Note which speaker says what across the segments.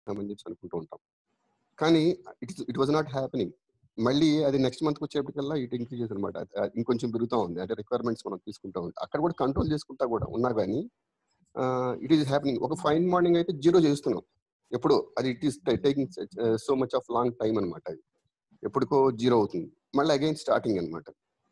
Speaker 1: అని చెప్పి అనుకుంటూ ఉంటాం కానీ it it was not happening మళ్ళీ అది నెక్స్ట్ మంత్ వచ్చేప్పటికల్లా ఇట్ ఇంక్రీజెస్ అనమాట ఇంకొంచెం పెరుగుతూ ఉంది అంటే రిక్వైర్మెంట్స్ మనం తీసుకుంటా ఉంది అక్కడ కూడా కంట్రోల్ చేసుకుంటా కూడా ఉన్నా కానీ ఇట్ ఈస్ హ్యాపెనింగ్ ఒక ఫైన్ మార్నింగ్ అయితే జీరో చేస్తున్నాం ఎప్పుడు అది it is taking so much of long time అనమాట అది ఎప్పటికో జీరో అవుతుంది మళ్ళీ అగైన్ స్టార్టింగ్ అనమాట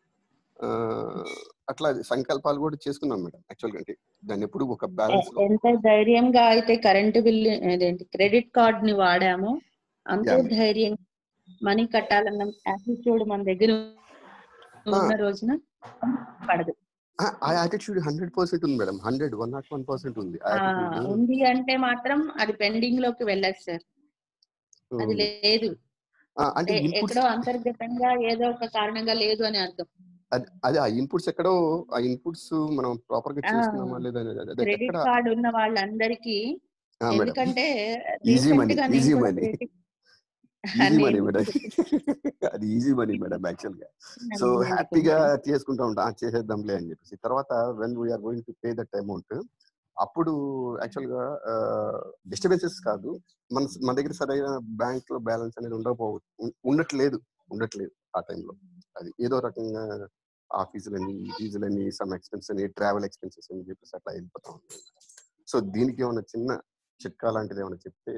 Speaker 1: అట్లా అది సంకల్పాలు కూడా చేసుకున్నాం మేడం యాక్చువల్గా అంటే దాన్ని ఎప్పుడు ఒక బ్యాలెన్స్ లో
Speaker 2: ఎంత ధైర్యంగా అయితే కరెంటు బిల్లు అదేంటి క్రెడిట్ కార్డ్ ని వాడామో అంతే
Speaker 1: Yeah.
Speaker 2: ధైర్యం మనీ కట్టాలన్న యాటిట్యూడ్ మన దగ్గర ఉన్న రోజున పడదు
Speaker 1: ఆ- ఆ యాటిట్యూడ్ హండ్రెడ్ పర్సెంట్ ఉంది madam hundred one not one percent ఉంది ఆ
Speaker 2: ఆ,
Speaker 1: attitude,
Speaker 2: ఉంది అంటే మాత్రం అది పెండింగ్ లోకి వెళ్ళదు సార్ అది
Speaker 1: ఉమ్,
Speaker 2: లేదు
Speaker 1: ఆ, అంటే
Speaker 2: ఎ-
Speaker 1: ఇన్పుట్స్
Speaker 2: ఎక్కడో అంతర్గతంగా ఏదో ఒక కారణంగా లేదు అని అర్థం
Speaker 1: అదే ఆ ఇన్పుట్స్ ఎక్కడో ఆ ఇన్పుట్స్ మనం ప్రాపర్ గా
Speaker 2: ఆ,
Speaker 1: చేస్తున్నామా లేదా అనేది అది
Speaker 2: క్రెడిట్
Speaker 1: ఎక్కడ
Speaker 2: కార్డ్ ఉన్న వాళ్ళందరికీ
Speaker 1: ఆ, మేడం
Speaker 2: ఎందుకంటే
Speaker 1: ఈజీ
Speaker 2: recent
Speaker 1: మనీ
Speaker 2: గా నేను
Speaker 1: ఈజీ
Speaker 2: కూడా
Speaker 1: మనీ
Speaker 2: credit-
Speaker 1: ఈజీ మనీ
Speaker 2: నేను
Speaker 1: మేడం అది ఈజీ మనీ మేడం యాక్చువల్ గా సో
Speaker 2: నన్ను
Speaker 1: హ్యాపీగా
Speaker 2: అందుకున్నాను.
Speaker 1: చేసుకుంటా ఉంటాం ఆ, చేసేద్దాంలే అని చెప్పేసి తర్వాత when we are going to pay that amount అప్పుడు యాక్చువల్ గా డిస్టర్బెన్సెస్ కాదు మన మన దగ్గర సరైన బ్యాంక్ లో బ్యాలెన్స్ అనేది ఉండకపో ఉం- ఉండట్లేదు ఉండట్లేదు ఆ టైంలో అది ఏదో రకంగా ఆ ఫీజులని ఈ ఫీజులని సమ్ ఎక్స్పెన్స్ అని ట్రావెల్ ఎక్స్పెన్సెస్ అని చెప్పేసి అట్లా వెళ్ళిపోతా ఉంది సో దీనికి ఏమైనా చిన్న చిట్కా లాంటిది ఏమైనా చెప్తే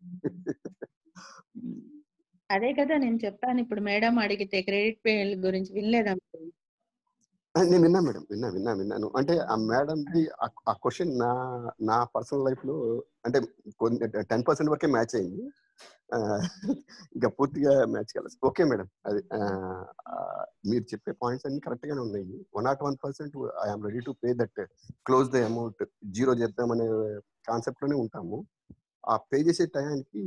Speaker 2: అదే కదా నేను చెప్పాను ఇప్పుడు మేడం అడిగితే క్రెడిట్ పే గురించి వినలేదా మీరు?
Speaker 1: ఆ, నేను విన్నా మేడం విన్నా విన్నా విన్నాను అంటే ఆ మేడంది ఆ క్వశ్చన్ నా నా పర్సనల్ లైఫ్ లో అంటే కొన్ని టెన్ పర్సెంట్ వరకే మ్యాచ్ అయింది ఆ, ఇంకా పూర్తిగా మ్యాచ్ కాలేదు ఓకే మేడం అది ఆ, ఆ, మీరు చెప్పే పాయింట్స్ అన్ని కరెక్ట్ గానే ఉన్నాయి one not one percent I'm ready to pay that close the amount zero చేద్దామనే కాన్సెప్ట్ లోనే ఉంటాము ఆ పే చేసే టయానికి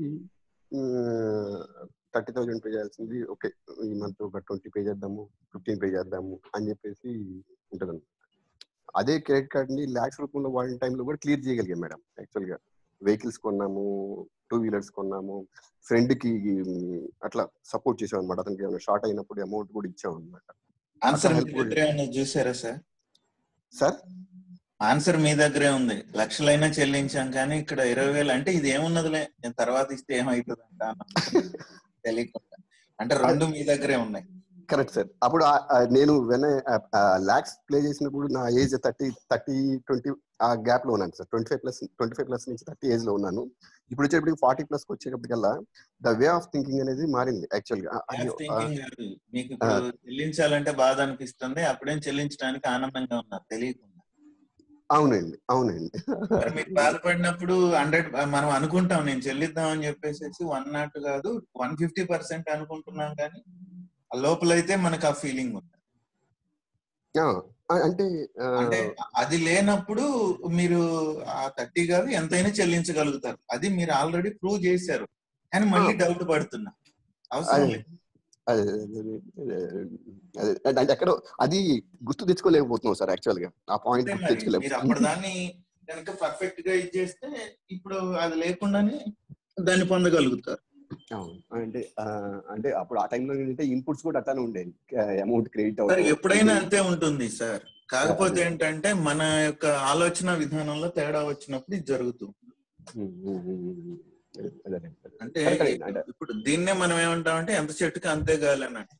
Speaker 1: థర్టీ థౌజండ్ పే చేయాల్సింది ఓకే ఈ మంత్ ఒక ట్వంటీ పే చేద్దాము ఫిఫ్టీన్ పే చేద్దాము అని చెప్పేసి ఉంటుంది అదే క్రెడిట్ కార్డ్ ని ల్యాక్స్ రూపంలో వాడిన టైంలో కూడా క్లియర్ చేయగలిగాం మేడం యాక్చువల్ గా వెహికల్స్ కొన్నాము టూ వీలర్స్ కొన్నాము ఫ్రెండ్ కి ఉమ్, అట్లా సపోర్ట్ చేసాం అనమాట అతనికి ఏమైనా షార్ట్ అయినప్పుడు అమౌంట్ కూడా ఇచ్చాం అనమాట
Speaker 3: ఆన్సర్ మీ
Speaker 1: helpful.
Speaker 3: దగ్గరే ఉన్నది చూసారా సార్
Speaker 1: సార్
Speaker 3: ఆన్సర్ మీ దగ్గరే ఉంది లక్షలైనా చెల్లించాం కానీ ఇక్కడ ఇరవై వేలు అంటే ఇది ఏమున్నదిలే నేను తర్వాత ఇస్తే ఏమవుతుంది అంట తెలియకుండా అంటే రెండు మీ దగ్గరే ఉన్నాయి
Speaker 1: కరెక్ట్ సార్ అప్పుడు ఆ- ఆ నేను వెన్ ల్యాక్స్ ప్లే చేసినప్పుడు నా ఏజ్ థర్టీ థర్టీ ట్వంటీ ఆ గ్యాప్ లో ఉన్నాను sir twenty five plus twenty five plus నుంచి థర్టీ ఏజ్ లో ఉన్నాను ఇప్పుడు వచ్చేటప్పటికి ఫార్టీ ప్లస్ వచ్చేటప్పటికల్లా ద వే ఆఫ్ థింకింగ్ అనేది మారింది యాక్చువల్ గా
Speaker 3: Way
Speaker 1: అయ్యో,
Speaker 3: of
Speaker 1: ఆ,
Speaker 3: thinking కాదు. మీకు ఇప్పుడు చెల్లించాలంటే బాధ అనిపిస్తుంది అప్పుడేం చెల్లించడానికి ఆనందంగా ఉన్నారు తెలియకుండా
Speaker 1: అవునండి అవునండి
Speaker 3: మరి మీరు బాధపడినప్పుడు హండ్రెడ్ మనం అనుకుంటాం నేను చెల్లిద్దాం అని చెప్పేసి వన్ నాట్ కాదు వన్ ఫిఫ్టీ పర్సెంట్ అనుకుంటున్నాం కానీ ఆ లోపలైతే మనకు ఆ ఫీలింగ్ ఉంది
Speaker 1: ఆ, ఆ, అంటే ఆ,
Speaker 3: అంటే అది లేనప్పుడు మీరు ఆ థర్టీ కాదు ఎంతైనా చెల్లించగలుగుతారు అది మీరు ఆల్రెడీ ప్రూవ్ చేశారు కానీ మళ్ళీ డౌట్ పడుతున్నా అవసరం
Speaker 1: అదే.
Speaker 3: లేదు
Speaker 1: అదే, అదే, అదే, అదే, అదే, అంటే ఎక్కడో అది గుర్తు తెచ్చుకోలేకపోతున్నాం సార్ యాక్చువల్ గా ఆ పాయింట్
Speaker 3: అంతే
Speaker 1: గుర్తు
Speaker 3: మరి మీరు
Speaker 1: తెచ్చుకోలేకపోతున్నాం
Speaker 3: అప్పుడు దాన్ని కనుక పర్ఫెక్ట్ గా ఇది చేస్తే ఇప్పుడు అది లేకుండానే దాన్ని పొందగలుగుతారు
Speaker 1: అవును. అంటే ఆ, అంటే అప్పుడు ఆ టైంలో ఏంటంటే ఇన్పుట్స్ కూడా అట్లానే ఉండేవి అమౌంట్ క్రెడిట్
Speaker 3: సార్
Speaker 1: అవ్వడం
Speaker 3: ఎప్పుడైనా అంతే ఉంటుంది సార్ కాకపోతే
Speaker 1: అదే.
Speaker 3: ఏంటంటే మన యొక్క ఆలోచన విధానంలో తేడా వచ్చినప్పుడు ఇది జరుగుతుంది
Speaker 1: ఉమ్, ఉమ్, ఉమ్, ఉమ్. అదే, అదే, అదే.
Speaker 3: అంటే
Speaker 1: కరెక్ట్ అండి, అంటే
Speaker 3: ఇప్పుడు దీన్నే మనం ఏమంటామంటే ఎంత చెట్టుకి అంతే గాలి అన్నట్టు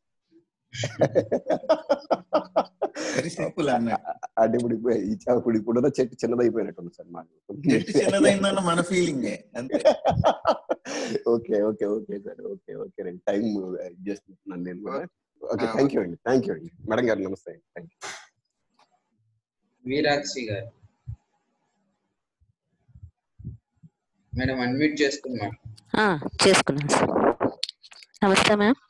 Speaker 3: వెరీ సింపుల్ అన్నట్టు
Speaker 1: అంటే ఇప్పుడు ఇప్పుడు ఈ- ఇప్పుడు ఇప్పుడున్న చెట్టు చిన్నదైపోయినట్టుంది సార్ మాకు
Speaker 3: చెట్టు చిన్నదైందన్న మన ఫీలింగే అంతే
Speaker 1: okay okay okay sir okay okay రండి టైం చేస్తున్నాను నేను కూడా ఓకే
Speaker 3: ఆ,
Speaker 1: థ్యాంక్ యూ అండి థ్యాంక్ యూ అండి మేడం గారు నమస్తే థ్యాంక్ యూ
Speaker 4: వీరాక్షి గారు మేడం అన్మ్యూట్ చేసుకున్నాం
Speaker 5: ఆ, చేసుకున్నాను సార్ నమస్తే మ్యామ్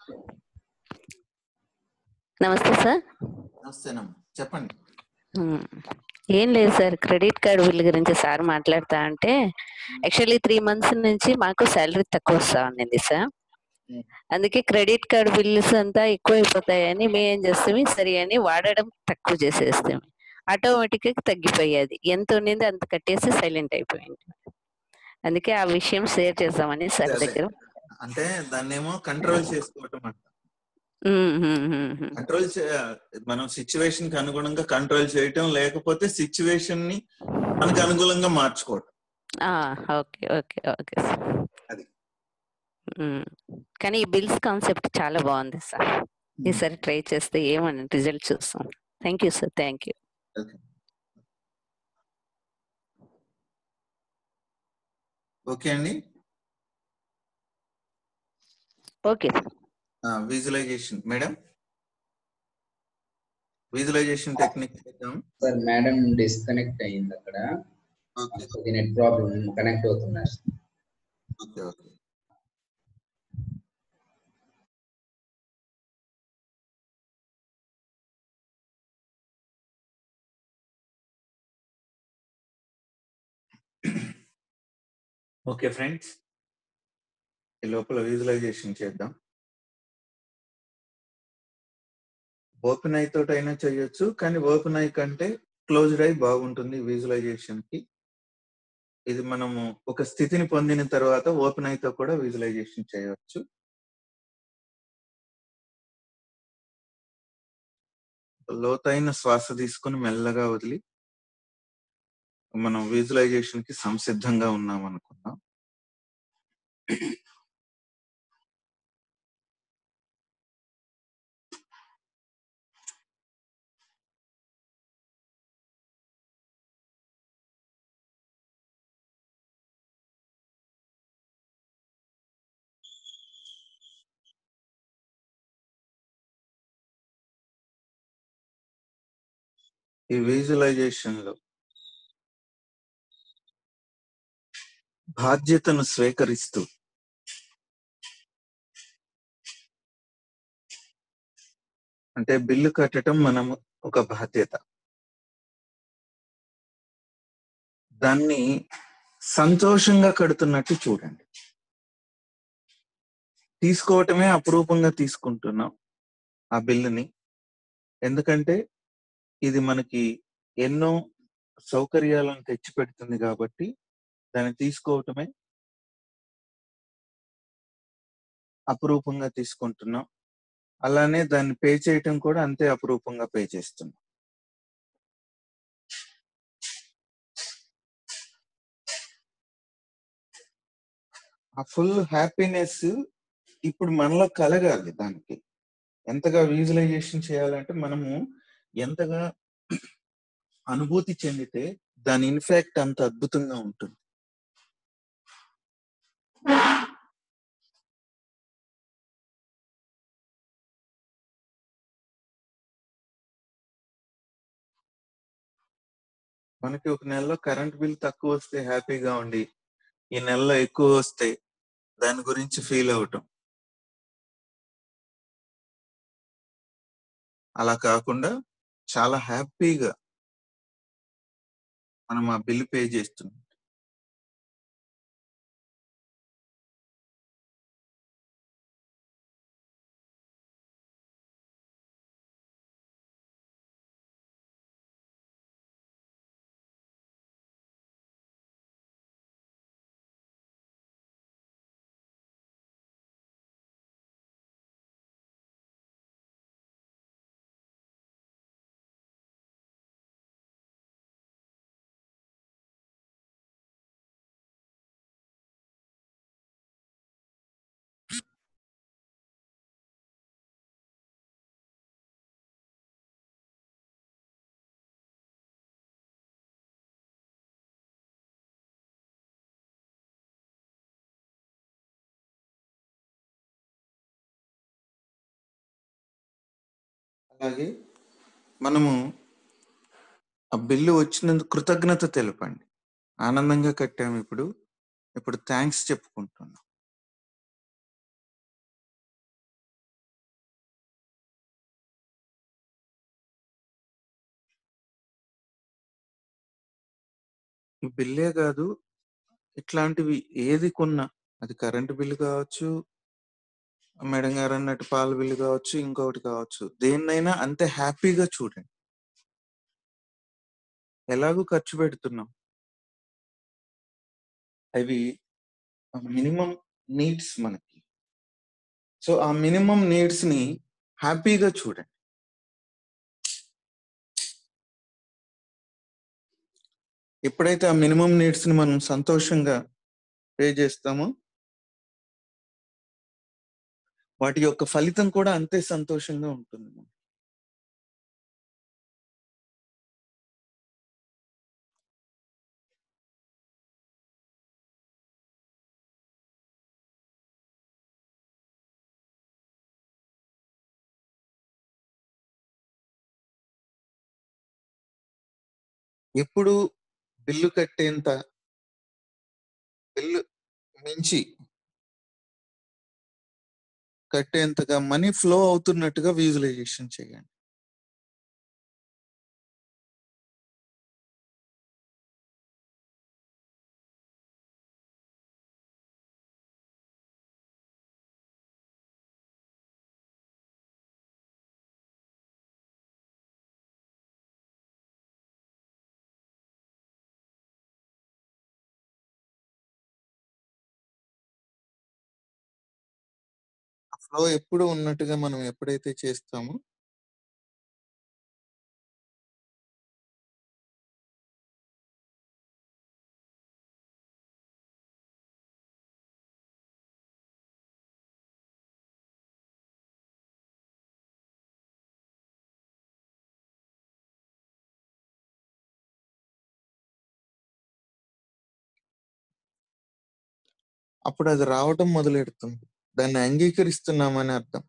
Speaker 5: నమస్తే సార్
Speaker 3: నమస్తేనమ్మా చెప్పండి
Speaker 5: ఉమ్, ఏం లేదు సార్ క్రెడిట్ కార్డు బిల్ గురించి సార్ మాట్లాడతా అంటే యాక్చువల్లీ త్రీ మంత్స్ నుంచి మాకు శాలరీ తక్కువ వస్తా ఉండింది సార్
Speaker 3: Hmm.
Speaker 5: అందుకే క్రెడిట్ కార్డు బిల్స్ అంతా ఎక్కువ అయిపోతాయని మేము ఏం చేస్తాము సరి అని వాడడం తక్కువ చేసేస్తాము ఆటోమేటిక్ గా తగ్గిపోయేది ఎంత ఉండింది అంత కట్టేసి సైలెంట్ అయిపోయింది అందుకే ఆ విషయం షేర్ చేద్దామని సార్
Speaker 3: అదే.
Speaker 5: దగ్గర
Speaker 3: అంటే దాన్ని ఏమో కంట్రోల్ చేసుకోవటం అంట
Speaker 5: ఉమ్, ఉమ్, ఉమ్, ఉమ్.
Speaker 3: కంట్రోల్ మనం సిచ్యువేషన్ కి అనుగుణంగా కంట్రోల్ చేయటం లేకపోతే సిచ్యువేషన్ ని మనకు అనుకూలంగా మార్చుకోవటం
Speaker 5: ఆ, ఓకే ఓకే ఓకే సార్ ఉమ్. కానీ ఈ బిల్స్ కాన్సెప్ట్ చాలా బాగుంది సార్ ఈసారి ట్రై చేస్తే ఏమని రిజల్ట్ చూస్తాం thank you sir thank you
Speaker 3: okay అండి
Speaker 5: okay
Speaker 3: visualisation madam visualisation technique చేద్దాం
Speaker 4: సార్ మేడం డిస్కనెక్ట్ అయ్యింది అక్కడ
Speaker 3: ఓకే
Speaker 4: కొద్ది నెట్ ప్రాబ్లం కనెక్ట్ అవుతున్నారు
Speaker 3: ఓకే ఓకే ఓకే ఫ్రెండ్స్ ఈ లోపల విజువలైజేషన్ చేద్దాం ఓపెన్ ఐ తోటైనా చేయొచ్చు కానీ ఓపెన్ ఐ కంటే క్లోజ్డ్ ఐ బాగుంటుంది విజువలైజేషన్ కి ఇది మనము ఒక స్థితిని పొందిన తర్వాత ఓపెన్ ఐతో కూడా విజువలైజేషన్ చేయవచ్చు లోతైన శ్వాస తీసుకుని మెల్లగా వదిలి మనం విజువలైజేషన్ కి సంసిద్ధంగా ఉన్నాం అనుకున్నాం ఈ విజువలైజేషన్ లో బాధ్యతను స్వీకరిస్తూ అంటే బిల్లు కట్టడం మనం ఒక బాధ్యత దాన్ని సంతోషంగా కడుతున్నట్టు చూడండి తీసుకోవటమే అపురూపంగా తీసుకుంటున్నాం ఆ బిల్లుని ఎందుకంటే ఇది మనకి ఎన్నో సౌకర్యాలను తెచ్చిపెడుతుంది కాబట్టి దాన్ని తీసుకోవటమే అపురూపంగా తీసుకుంటున్నాం అలానే దాన్ని పే చేయటం కూడా అంతే అపురూపంగా పే చేస్తున్నాం ఆ ఫుల్ హ్యాపీనెస్ ఇప్పుడు మనలో కలగాలి దానికి ఎంతగా విజువలైజేషన్ చేయాలంటే మనము ఎంతగా అనుభూతి చెందితే దాని ఇన్ఫాక్ట్ అంత అద్భుతంగా ఉంటుంది మనకి ఒక నెలలో కరెంట్ బిల్ తక్కువ వస్తే హ్యాపీగా ఉండి ఈ నెలలో ఎక్కువ వస్తే దాని గురించి ఫీల్ అవటం అలా కాకుండా చాలా హ్యాపీగా మనం ఆ బిల్ పే చేస్తున్నాం అలాగే మనము ఆ బిల్లు వచ్చినందుకు కృతజ్ఞత తెలపండి ఆనందంగా కట్టాము ఇప్పుడు ఇప్పుడు థ్యాంక్స్ చెప్పుకుంటున్నాం ఈ బిల్లే కాదు ఇట్లాంటివి ఏది కొన్నా అది కరెంటు బిల్లు కావచ్చు మేడం గారు అన్నట్టు పాల బిల్లు కావచ్చు ఇంకొకటి కావచ్చు దేన్నైనా అంతే హ్యాపీగా చూడండి ఎలాగూ ఖర్చు పెడుతున్నాం అవి మినిమం నీడ్స్ మనకి సో ఆ మినిమం నీడ్స్ ని హ్యాపీగా చూడండి ఎప్పుడైతే ఆ మినిమం నీడ్స్ ని మనం సంతోషంగా పే చేస్తామో వాటి యొక్క ఫలితం కూడా అంతే సంతోషంగా ఉంటుంది ఎప్పుడు బిల్లు కట్టేంత బిల్లు మించి కట్టేంతగా మనీ ఫ్లో అవుతున్నట్టుగా విజువలైజేషన్ చేయండి ఫ్లో ఎప్పుడు ఉన్నట్టుగా మనం ఎప్పుడైతే చేస్తామో అప్పుడు అది రావటం మొదలెడుతుంది దాన్ని అంగీకరిస్తున్నామని అర్థం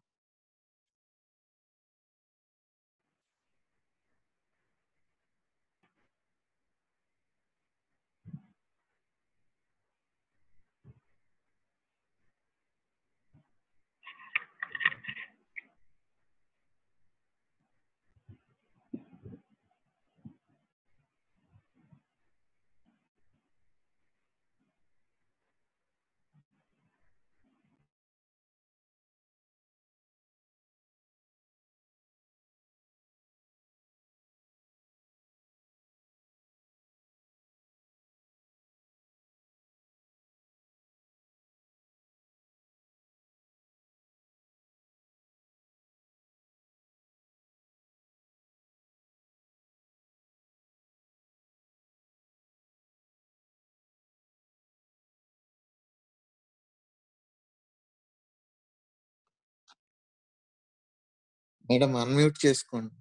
Speaker 3: మేడం అన్మ్యూట్ చేసుకోండి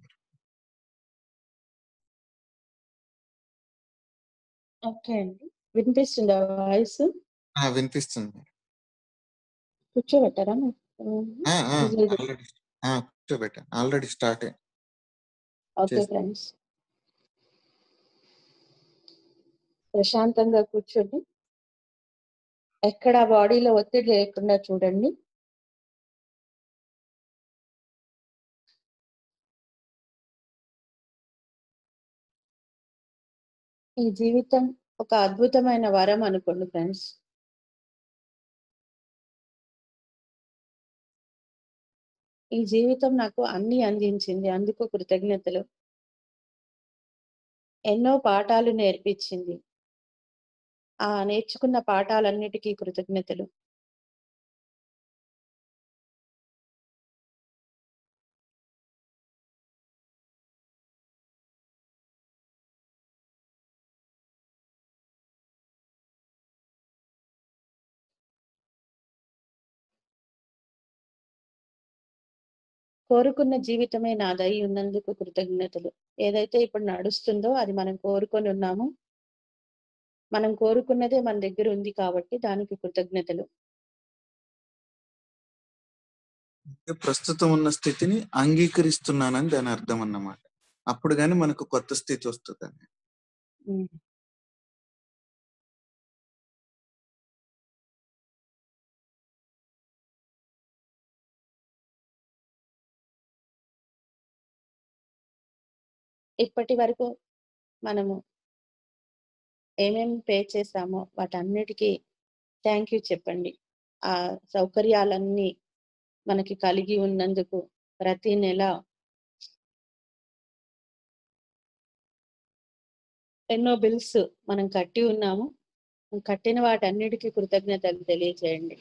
Speaker 2: ఓకే అండి వినిపిస్తుందా వాయిస్
Speaker 3: ఆ, వినిపిస్తుంది మేడం.
Speaker 2: కూర్చోబెట్టారా
Speaker 3: ఆ, ఆ,
Speaker 2: Visual-
Speaker 3: ఆల్రెడీ ఆ, కూర్చోబెట్టాను ఆల్రెడీ స్టార్ట్ అయ్యింది
Speaker 2: ఓకే
Speaker 3: చేస్తా.
Speaker 2: ఫ్రెండ్స్ ప్రశాంతంగా కూర్చోండి ఎక్కడ బాడీలో ఒత్తిడి లేకుండా చూడండి ఈ జీవితం ఒక అద్భుతమైన వరం అనుకోండి ఫ్రెండ్స్ ఈ జీవితం నాకు అన్ని అందించింది అందుకు కృతజ్ఞతలు ఎన్నో పాఠాలు నేర్పించింది ఆ నేర్చుకున్న పాఠాలన్నిటికీ కృతజ్ఞతలు కోరుకున్న జీవితమే నాదై ఉన్నందుకు కృతజ్ఞతలు ఏదైతే ఇప్పుడు నడుస్తుందో అది మనం కోరుకొని ఉన్నాము మనం కోరుకున్నదే మన దగ్గర ఉంది కాబట్టి దానికి కృతజ్ఞతలు
Speaker 3: అంటే ప్రస్తుతం ఉన్న స్థితిని అంగీకరిస్తున్నానని దాని అర్థం అన్నమాట అప్పుడు గాని మనకు కొత్త స్థితి వస్తుంది
Speaker 2: ఉమ్. ఇప్పటి వరకు మనము ఏమేమి పే చేసామో వాటన్నిటికీ థ్యాంక్ యూ చెప్పండి ఆ సౌకర్యాలన్నీ మనకి కలిగి ఉన్నందుకు ప్రతి నెల ఎన్నో బిల్స్ మనం కట్టి ఉన్నాము కట్టిన వాటన్నిటికీ కృతజ్ఞతలు తెలియజేయండి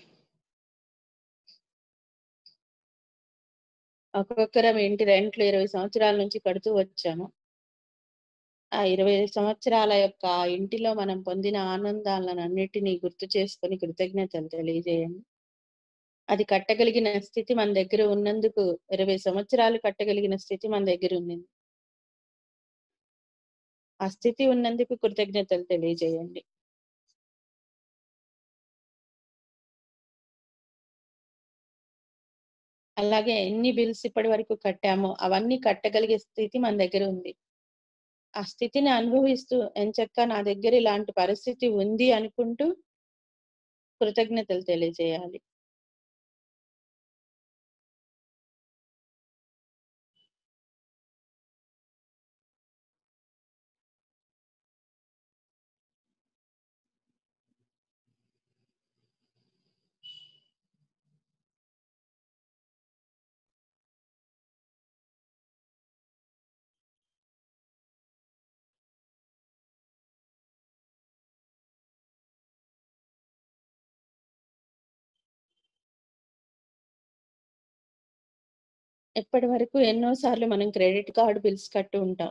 Speaker 2: ఒక్కొక్కరం ఇంటి రెంట్లు ఇరవై సంవత్సరాల నుంచి కడుతూ వచ్చాము ఆ ఇరవై సంవత్సరాల యొక్క ఆ ఇంటిలో మనం పొందిన ఆనందాలను అన్నిటినీ గుర్తు చేసుకొని కృతజ్ఞతలు తెలియజేయండి అది కట్టగలిగిన స్థితి మన దగ్గర ఉన్నందుకు 20 సంవత్సరాలు కట్టగలిగిన స్థితి మన దగ్గర ఉన్నది. ఆ స్థితి ఉన్నందుకు కృతజ్ఞతలు తెలియజేయండి. అలాగే ఎన్ని బిల్స్ ఇప్పటి వరకు కట్టామో అవన్నీ కట్టగలిగే స్థితి మన దగ్గర ఉంది. ఆ స్థితిని అనుభవిస్తూ ఎంచక్కా నా దగ్గర ఇలాంటి పరిస్థితి ఉంది అనుకుంటూ కృతజ్ఞతలు తెలియజేయాలి. ఇప్పటి వరకు ఎన్నో సార్లు మనం క్రెడిట్ కార్డ్ బిల్స్ కట్టి ఉంటాం.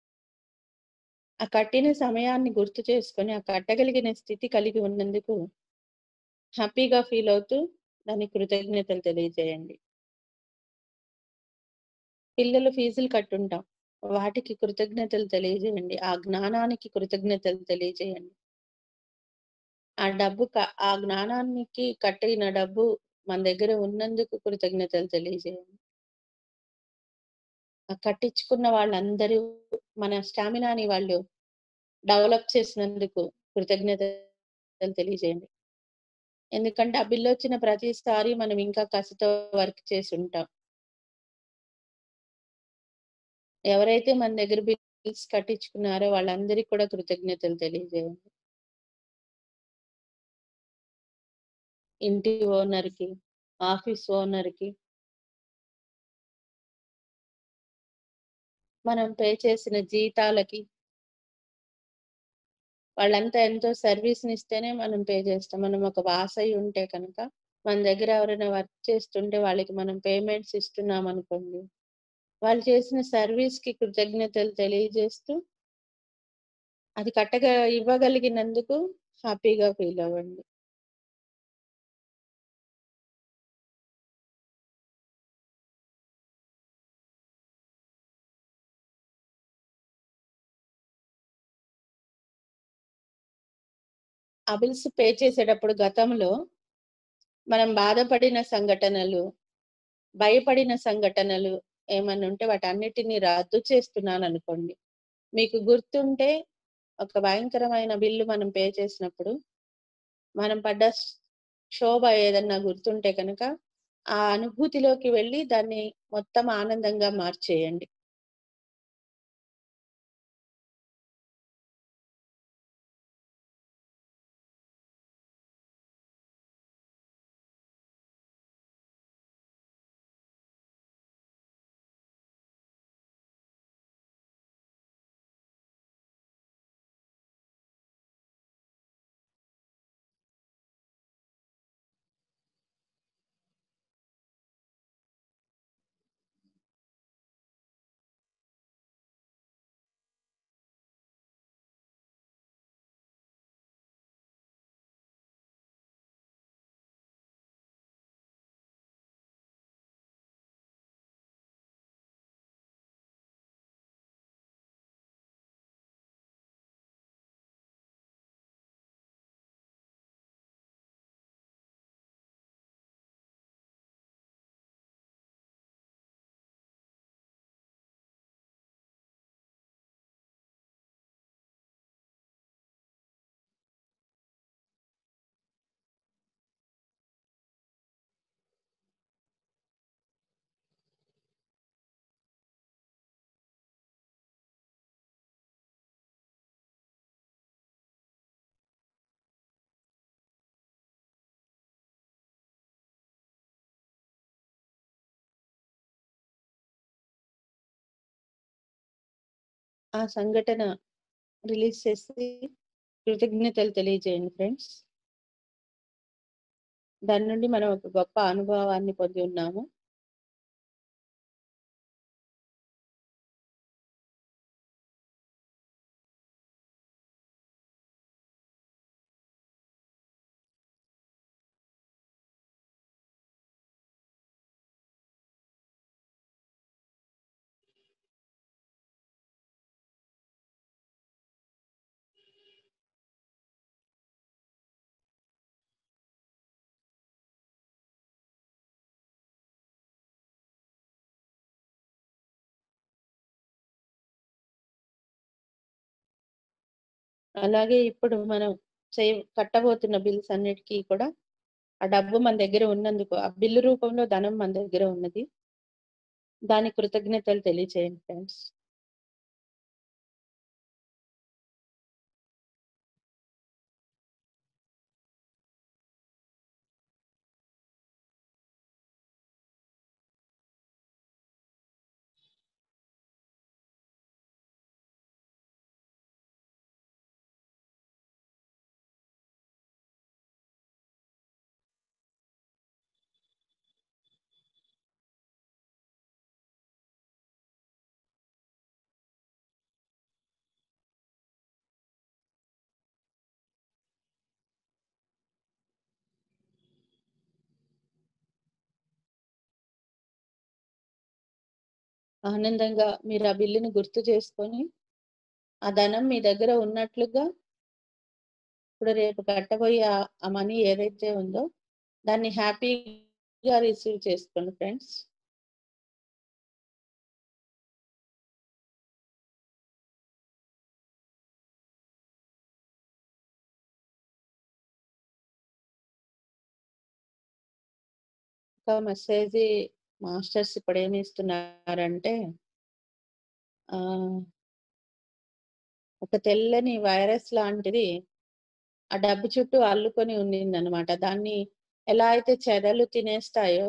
Speaker 2: ఆ కట్టిన సమయాన్ని గుర్తు చేసుకొని, ఆ కట్టగలిగిన స్థితి కలిగి ఉన్నందుకు హ్యాపీగా ఫీల్ అవుతూ దానికి కృతజ్ఞతలు తెలియజేయండి. పిల్లలు ఫీజులు కట్టుంటాం. వాటికి కృతజ్ఞతలు తెలియజేయండి. ఆ జ్ఞానానికి కృతజ్ఞతలు తెలియజేయండి. ఆ డబ్బు క ఆ జ్ఞానానికి కట్టిన డబ్బు మన దగ్గర ఉన్నందుకు కృతజ్ఞతలు తెలియజేయండి. ఆ కట్టించుకున్న వాళ్ళందరూ మన స్టామినాని వాళ్ళు డెవలప్ చేసినందుకు కృతజ్ఞతలు తెలియజేయండి. ఎందుకంటే ఆ బిల్లొచ్చిన ప్రతిసారి మనం ఇంకా కసితో వర్క్ చేసుంటాం. ఎవరైతే మన దగ్గర బిల్స్ కట్టించుకున్నారో వాళ్ళందరికి కూడా కృతజ్ఞతలు తెలియజేయండి. ఇంటి ఓనర్‌కి, ఆఫీస్ ఓనర్‌కి మనం పే చేసిన జీతాలకి వాళ్ళంతా ఎంతో సర్వీస్‌నిస్తేనే మనం పే చేస్తాం. మనం ఒక బాస్ అయ్యి ఉంటే కనుక, మన దగ్గర ఎవరైనా వర్క్ చేస్తుంటే వాళ్ళకి మనం పేమెంట్స్ ఇస్తున్నామనుకోండి. వాళ్ళు చేసిన సర్వీస్‌కి కృతజ్ఞతలు తెలియజేస్తూ అది కట్టగా ఇవ్వగలిగినందుకు హ్యాపీగా ఫీల్ అవ్వండి. ఆ బిల్స్ పే చేసేటప్పుడు గతంలో మనం బాధపడిన సంఘటనలు, భయపడిన సంఘటనలు ఏమన్నా ఉంటే వాటన్నిటిని రద్దు చేస్తున్నాననుకోండి. మీకు గుర్తుంటే ఒక భయంకరమైన బిల్లు మనం పే చేసినప్పుడు, మనం పడ్డ స్ క్షోభ ఏదన్నా గుర్తుంటే కనుక, ఆ అనుభూతిలోకి వెళ్లి దాన్ని మొత్తం ఆనందంగా మార్చేయండి. ఆ సంఘటన రిలీజ్ చేసి కృతజ్ఞతలు తెలియజేయండి ఫ్రెండ్స్. దాని నుండి మనం ఒక గొప్ప అనుభవాన్ని పొంది ఉన్నాము. అలాగే ఇప్పుడు మనం చేయ కట్టబోతున్న బిల్స్ అన్నిటికీ కూడా ఆ డబ్బు మన దగ్గర ఉన్నందుకు ఆ బిల్లు రూపంలో ధనం మన దగ్గర ఉన్నది దాని కృతజ్ఞతలు తెలియచేయండి ఫ్రెండ్స్ ఆనందంగా మీరు ఆ బిల్లుని గుర్తు చేసుకొని ఆ ధనం మీ దగ్గర ఉన్నట్లుగా ఇప్పుడు రేపు కట్టబోయే ఆ- ఆ మనీ ఏదైతే ఉందో దాన్ని హ్యాపీగా రిసీవ్ చేసుకోండి ఫ్రెండ్స్ ఒక మెసేజ్ మాస్టర్స్ ఇప్పుడు ఏమి ఇస్తున్నారంటే ఆ ఒక తెల్లని వైరస్ లాంటిది ఆ డబ్బు చుట్టూ అల్లుకొని ఉండింది అనమాట దాన్ని ఎలా అయితే చెదలు తినేస్తాయో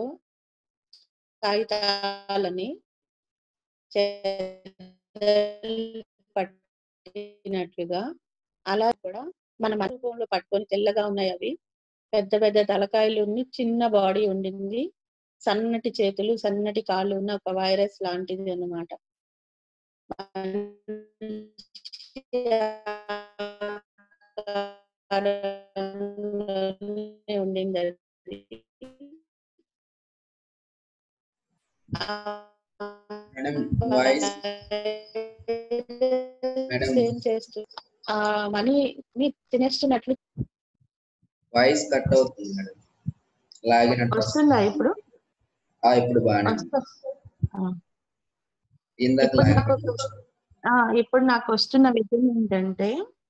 Speaker 2: కాగితాలని చెదలు పట్టినట్లుగా అలా కూడా మన రూపంలో పట్టుకొని తెల్లగా ఉన్నాయి అవి పెద్ద పెద్ద తలకాయలు ఉండి చిన్న బాడీ ఉండింది సన్నటి చేతులు సన్నటి కాళ్ళు ఉన్న ఒక వైరస్ లాంటిది అన్నమాట ఉండింది అది
Speaker 4: మేడం వాయిస్ మేడం.
Speaker 2: ఏం చేస్తూ ఆ మనీ ని తినేస్తున్నట్లు
Speaker 4: వాయిస్ కట్ అవుతుంది మేడం లాగినట్టు
Speaker 2: వస్తుందా ఇప్పుడు
Speaker 4: ఆ, ఇప్పుడు బాగానే ఉంది.
Speaker 2: వస్తా- ఆ.
Speaker 4: ఇందాక
Speaker 2: ఇప్పుడు నాకు
Speaker 4: లాగినట్టు
Speaker 2: ఆ, ఇప్పుడు నాకు వస్తున్న విషయం ఏంటంటే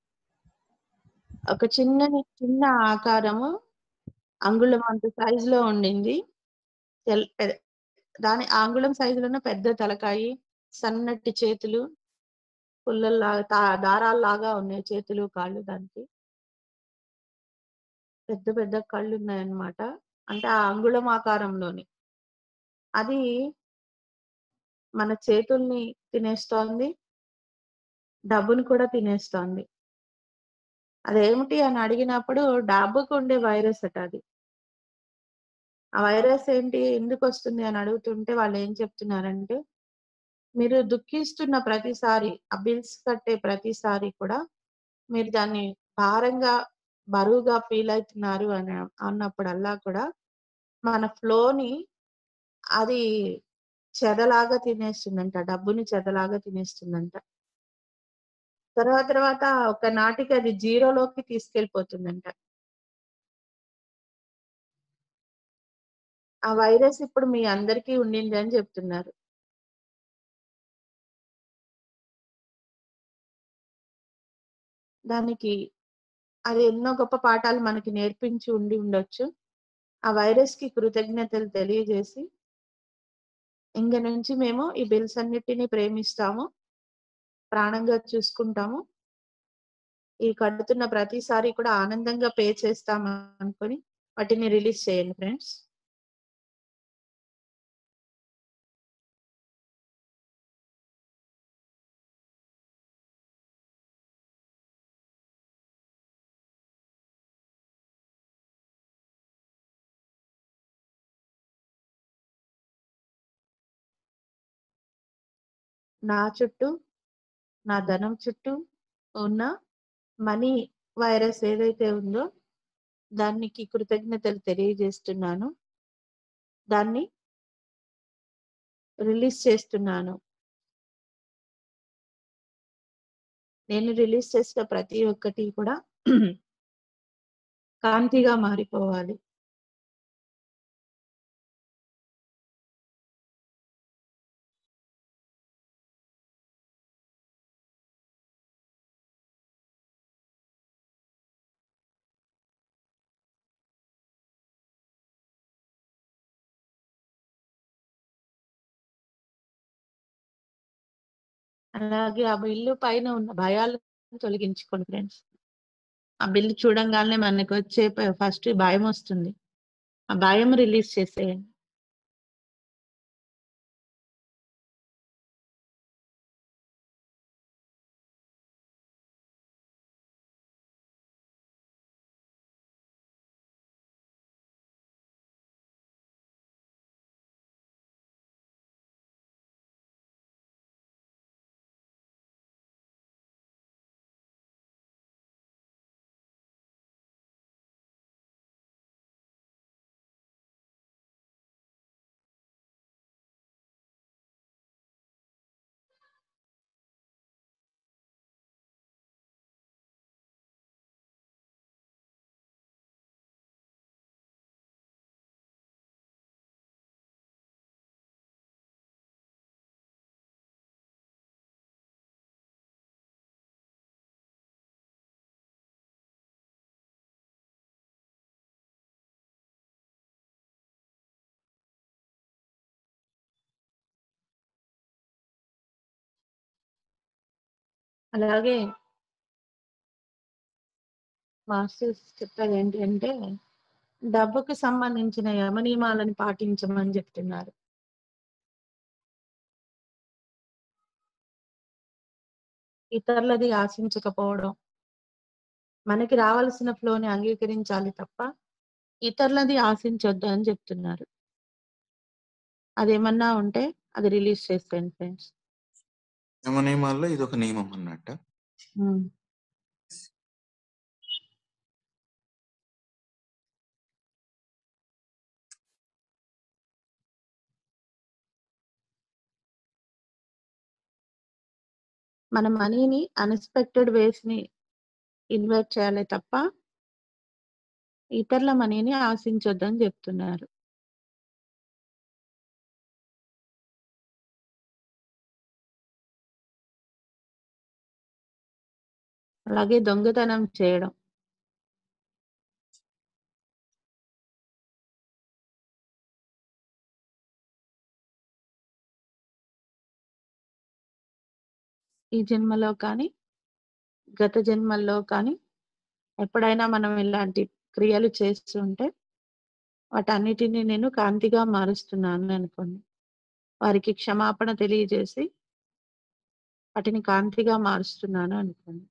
Speaker 2: ఒక చిన్న చిన్న ఆకారము అంగుళం అంత సైజు లో ఉండింది తెల్- పె- దాని ఆ అంగుళం సైజులోనే పెద్ద తలకాయి సన్నటి చేతులు పుల్లల్లాగా దారాల్లాగా ఉన్నాయి చేతులు కాళ్ళు దానికి పెద్ద పెద్ద కళ్ళు ఉన్నాయన్నమాట అంటే ఆ అంగుళం ఆకారంలోని అది మన చేతుల్ని తినేస్తోంది డబ్బుని కూడా తినేస్తోంది అదేమిటి అని అడిగినప్పుడు డబ్బుకు ఉండే వైరస్ అట అది ఆ వైరస్ ఏంటి ఎందుకు వస్తుంది అని అడుగుతుంటే వాళ్ళు ఏం చెప్తున్నారంటే మీరు దుఃఖిస్తున్న ప్రతిసారి ఆ బిల్స్ కట్టే ప్రతిసారి కూడా మీరు దాన్ని భారంగా బరువుగా ఫీల్ అవుతున్నారు అని అన్నప్పుడల్లా కూడా మన ఫ్లోని అది చెదలాగా తినేస్తుందంట డబ్బుని చెదలాగా తినేస్తుందంట తర్వాత తర్వాత ఒక నాటికి అది జీరోలోకి తీసుకెళ్ళిపోతుందంట ఆ వైరస్ ఇప్పుడు మీ అందరికీ ఉండింది అని చెప్తున్నారు దానికి అది ఎన్నో గొప్ప పాఠాలు మనకి నేర్పించి ఉండి ఉండొచ్చు ఆ వైరస్ కి కృతజ్ఞతలు తెలియజేసి ఇంక నుంచి మేము ఈ బిల్స్ అన్నిటిని ప్రేమిస్తాము ప్రాణంగా చూసుకుంటాము ఈ కడుతున్న ప్రతిసారి కూడా ఆనందంగా పే చేస్తాము అనుకొని వాటిని రిలీజ్ చేయండి ఫ్రెండ్స్ నా చుట్టూ నా ధనం చుట్టూ ఉన్న మనీ వైరస్ ఏదైతే ఉందో దానికి కృతజ్ఞతలు తెలియజేస్తున్నాను దాన్ని రిలీజ్ చేస్తున్నాను నేను రిలీజ్ చేసిన ప్రతి ఒక్కటి కూడా కాంతిగా మారిపోవాలి అలాగే ఆ బిల్లు పైన ఉన్న భయాలను తొలగించుకోండి ఫ్రెండ్స్ ఆ బిల్లు చూడంగానే మనకు వచ్చే ఫస్ట్ భయం వస్తుంది ఆ భయం రిలీజ్ చేసేయండి అలాగే మాస్టర్స్ చెప్పేది ఏంటి అంటే డబ్బుకు సంబంధించిన యమనియమాలను పాటించమని చెప్తున్నారు ఇతరులది ఆశించకపోవడం మనకి రావాల్సిన ఫ్లోని అంగీకరించాలి తప్ప ఇతరులది ఆశించొద్దు అని చెప్తున్నారు అదేమన్నా ఉంటే అది రిలీజ్ చేసేయండి ఫ్రెండ్స్
Speaker 3: యమ నియమాల్లో ఇది ఒక నియమం అన్నట్ట
Speaker 2: మన మనీని అన్ఎక్స్పెక్టెడ్ వేస్ ని ఇన్వెస్ట్ చేయాలి తప్ప ఇతరుల మనీని ఆశించొద్దని చెప్తున్నారు అలాగే దొంగతనం చేయడం ఈ జన్మలో కానీ గత జన్మల్లో కానీ ఎప్పుడైనా మనం ఇలాంటి క్రియలు చేస్తూ ఉంటే వాటన్నిటిని నేను కాంతిగా మారుస్తున్నాను అనుకోండి వారికి క్షమాపణ తెలియజేసి వాటిని కాంతిగా మారుస్తున్నాను అనుకోండి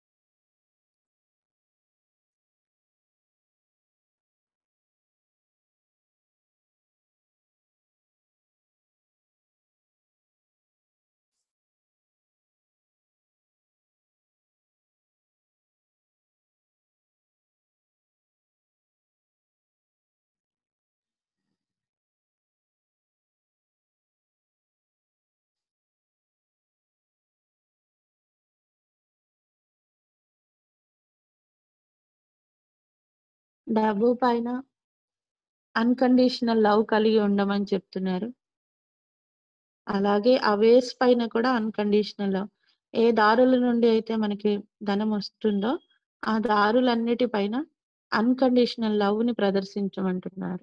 Speaker 2: డబ్బు పైన అన్కండిషనల్ లవ్ కలిగి ఉండమని చెప్తున్నారు అలాగే ఆ వేస్ పైన కూడా అన్కండిషనల్ లవ్ ఏ దారుల నుండి అయితే మనకి ధనం వస్తుందో ఆ దారులన్నిటి పైన అన్కండిషనల్ లవ్ ని ప్రదర్శించమంటున్నారు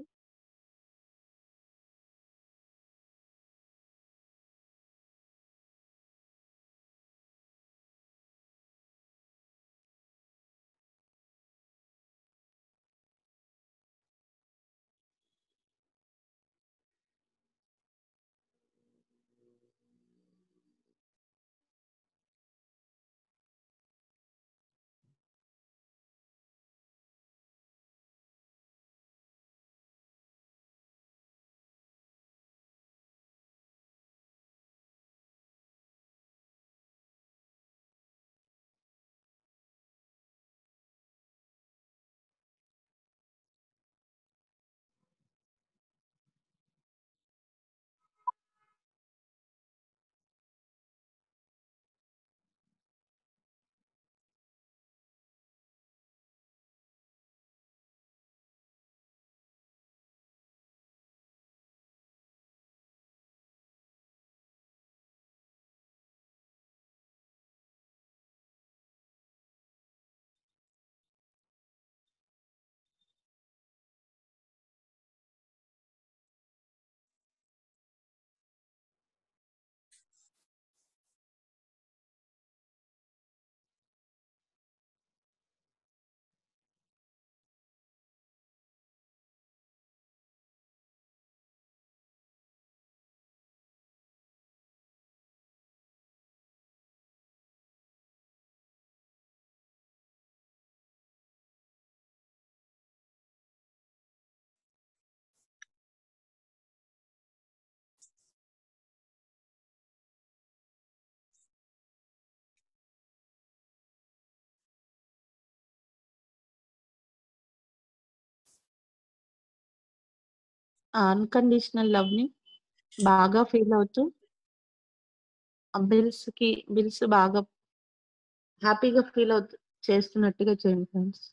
Speaker 2: ఆ అన్‌కండిషనల్ లవ్‌ని బాగా ఫీల్ అవుతూ ఆ బిల్స్‌కి బిల్స్ బాగా హ్యాపీగా ఫీల్ అవుతూ చేస్తున్నట్టుగా చేయండి ఫ్రెండ్స్.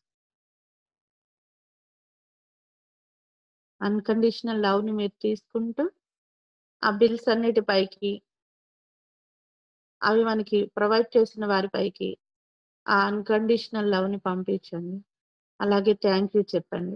Speaker 2: అన్‌కండిషనల్ లవ్‌ని మీరు తీసుకుంటూ ఆ బిల్స్ అన్నిటి పైకి అవి మనకి ప్రొవైడ్ చేసిన వారి పైకి ఆ అన్‌కండిషనల్ లవ్‌ని పంపించండి. అలాగే థాంక్ యూ చెప్పండి.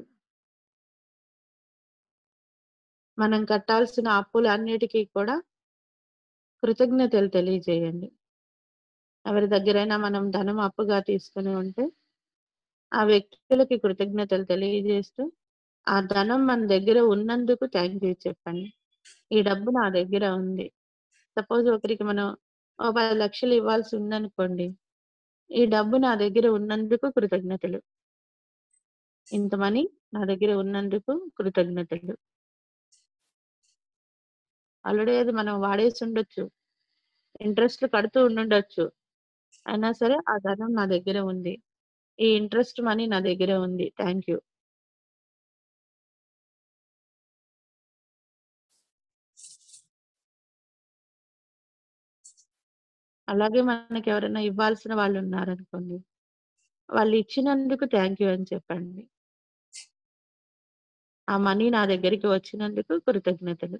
Speaker 2: మనం కట్టాల్సిన అప్పులన్నిటికి కూడా కృతజ్ఞతలు తెలియజేయండి. ఎవరి దగ్గరైనా మనం ధనం అప్పుగా తీసుకొని ఉంటే, ఆ వ్యక్తులకి కృతజ్ఞతలు తెలియజేస్తూ, ఆ ధనం మన దగ్గర ఉన్నందుకు థాంక్ యూ చెప్పండి. ఈ డబ్బు నా దగ్గర ఉంది. సపోజ్ ఒకరికి మనం ఓ 10,00,000 ఇవ్వాల్సి ఉందనుకోండి. ఈ డబ్బు నా దగ్గర ఉన్నందుకు కృతజ్ఞతలు. ఇంత మనీ నా దగ్గర ఉన్నందుకు కృతజ్ఞతలు. ఆల్రెడీ అది మనం వాడేసి ఉండొచ్చు. ఇంట్రెస్ట్‌లు కడుతూ ఉండుండొచ్చు. అయినా సరే ఆ ధనం నా దగ్గర ఉంది. ఈ ఇంట్రెస్ట్ మనీ నా దగ్గర ఉంది. Thank you. అలాగే మనకెవరైనా ఇవ్వాల్సిన వాళ్ళున్నారనుకోండి. వాళ్ళు ఇచ్చినందుకు థాంక్ యూ అని చెప్పండి. ఆ మనీ నా దగ్గరికి వచ్చినందుకు కృతజ్ఞతలు.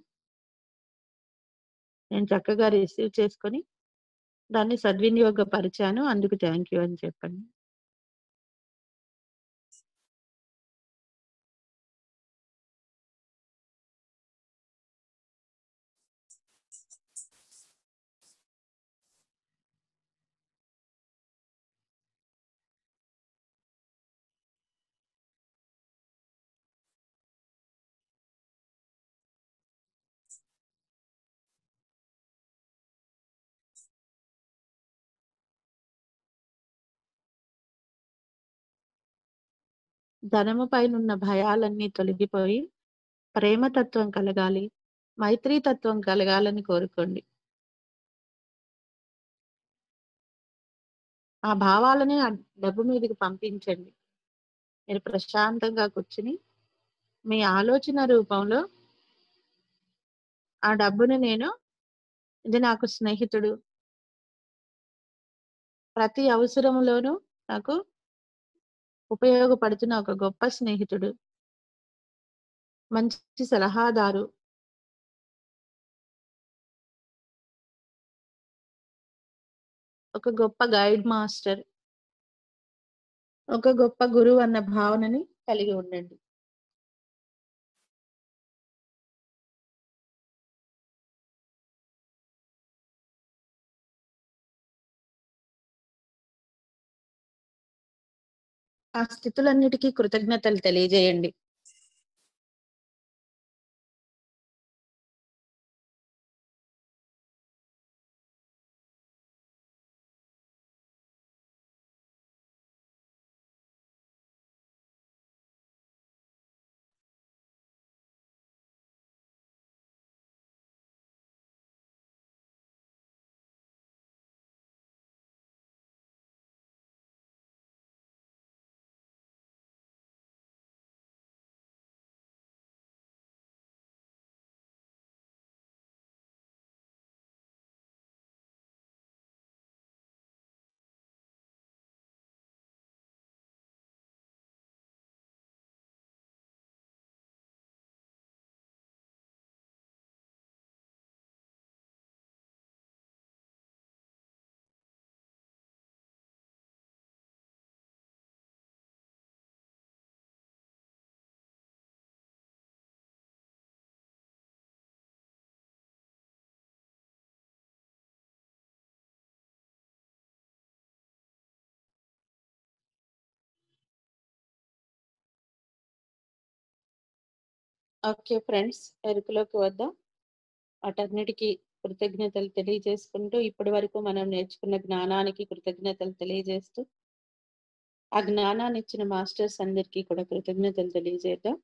Speaker 2: నేను చక్కగా రిసీవ్ చేసుకొని, దాన్ని సద్వినియోగపరిచాను. అందుకు థాంక్ యూ అని చెప్పండి. ధనము పైనున్న భయాలన్నీ తొలగిపోయి, ప్రేమతత్వం కలగాలి, మైత్రీ తత్వం కలగాలని కోరుకోండి. ఆ భావాలని ఆ డబ్బు మీదకి పంపించండి. మీరు ప్రశాంతంగా కూర్చొని, మీ ఆలోచన రూపంలో ఆ డబ్బుని నేను ఇది నాకు స్నేహితుడు. ప్రతి అవసరంలోనూ నాకు ఉపయోగపడుతున్న ఒక గొప్ప స్నేహితుడు. మంచి సలహాదారు. ఒక గొప్ప గైడ్ మాస్టర్. ఒక గొప్ప గురువు అన్న భావనని కలిగి ఉండండి. ఆ స్థితులన్నిటికీ కృతజ్ఞతలు తెలియజేయండి. Okay friends. ఎరుకలోకి వద్దాం. వాటన్నిటికి కృతజ్ఞతలు తెలియజేసుకుంటూ, ఇప్పటి వరకు మనం నేర్చుకున్న జ్ఞానానికి కృతజ్ఞతలు తెలియజేస్తూ ఆ జ్ఞానాన్నిచ్చిన మాస్టర్స్ అందరికీ కూడా కృతజ్ఞతలు తెలియజేద్దాం.